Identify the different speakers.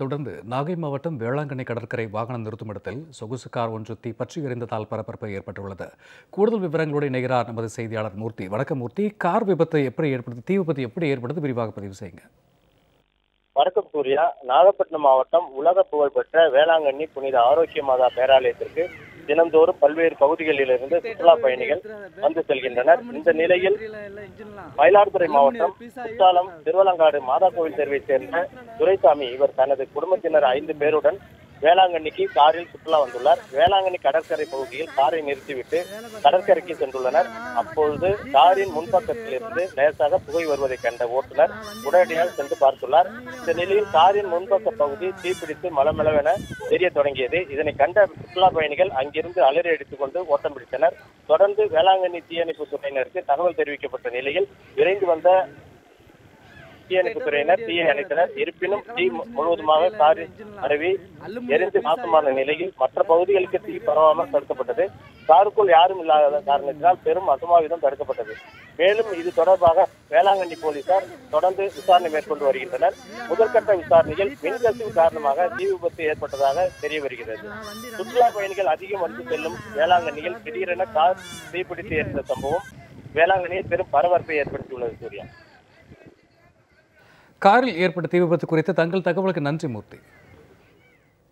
Speaker 1: தொடர்ந்து நாகை மாவட்டம் வேளாங்கண்ணி கடற்கரை வாகன நிறுத்துமிடத்தில் சொகுசு கார் ஒன்று தீப்பற்றி எரிந்ததால் பரபரப்பு ஏற்பட்டுள்ளது கூடுதல் விவரங்களோடு இணைகிறார் நமது செய்தியாளர் மூர்த்தி வணக்கம் மூர்த்தி கார் விபத்து எப்படி ஏற்படுது தீ விபத்து எப்படி ஏற்படுது விரிவாக பதிவு செய்யுங்க
Speaker 2: வணக்கம் சூர்யா நாகப்பட்டினம் மாவட்டம் உலக புகழ்பெற்ற வேளாங்கண்ணி புனித ஆரோக்கிய மாதா பேராலயத்திற்கு தினந்தோறும் பல்வேறு பகுதிகளிலிருந்து சுற்றுலா பயணிகள் வந்து செல்கின்றனர் இந்த நிலையில் மயிலாடுதுறை மாவட்டம் குற்றாலம் திருவலங்காடு மாதா கோவில் தெருவைச் சேர்ந்த துரைசாமி இவர் தனது குடும்பத்தினர் ஐந்து பேருடன் வேளாங்கண்ணிக்கு காரில் சுற்றுலா வந்துள்ளார் வேளாங்கண்ணி கடற்கரை பகுதியில் காரை நிறுத்திவிட்டு கடற்கரைக்கு சென்றுள்ளனர் அப்பொழுது காரின் முன்பக்கத்தில் இருந்து லேசாக புகை வருவதை கண்ட ஓட்டுநர் உடனடியாக சென்று பார்த்துள்ளார் இந்த நிலையில் காரின் முன்பக்க பகுதி தீப்பிடித்து மலமளவென தெரிய தொடங்கியது இதனை கண்ட சுற்றுலா பயணிகள் அங்கிருந்து அலறி அடித்துக் கொண்டு ஓட்டம் பிடித்தனர் தொடர்ந்து வேளாங்கண்ணி தீயணைப்பு துறையினருக்கு தகவல் தெரிவிக்கப்பட்ட நிலையில் விரைந்து வந்த தீயணைப்பு துறையினர் தீயை அணைத்தனர் இருப்பினும் தீ மு- முழுவதுமாக காரில் பரவி எரிந்து நாசமான நிலையில் மற்ற பகுதிகளுக்கு தீ பரவாமல் தடுக்கப்பட்டது காருக்குள் யாரும் இல்லாத காரணத்தினால் பெரும் அசம்பாவிதம் தடுக்கப்பட்டது மேலும் இது தொடர்பாக வேளாங்கண்ணி போலீசார் தொடர்ந்து விசாரணை மேற்கொண்டு வருகின்றனர் முதற்கட்ட விசாரணையில் மின்கசிவு காரணமாக தீ விபத்து ஏற்பட்டதாக தெரிய வருகிறது சுற்றுலா பயணிகள் அதிகம் வந்து செல்லும் வேளாங்கண்ணியில் திடீரென கார் தீப்பிடித்து எரிந்த சம்பவம் வேளாங்கண்ணியில் பெரும் பரபரப்பை ஏற்படுத்தியுள்ளது சூர்யா
Speaker 1: காரில் ஏற்பட்ட தீ விபத்து குறித்து தங்கள் தகவலுக்கு நன்றி மூர்த்தி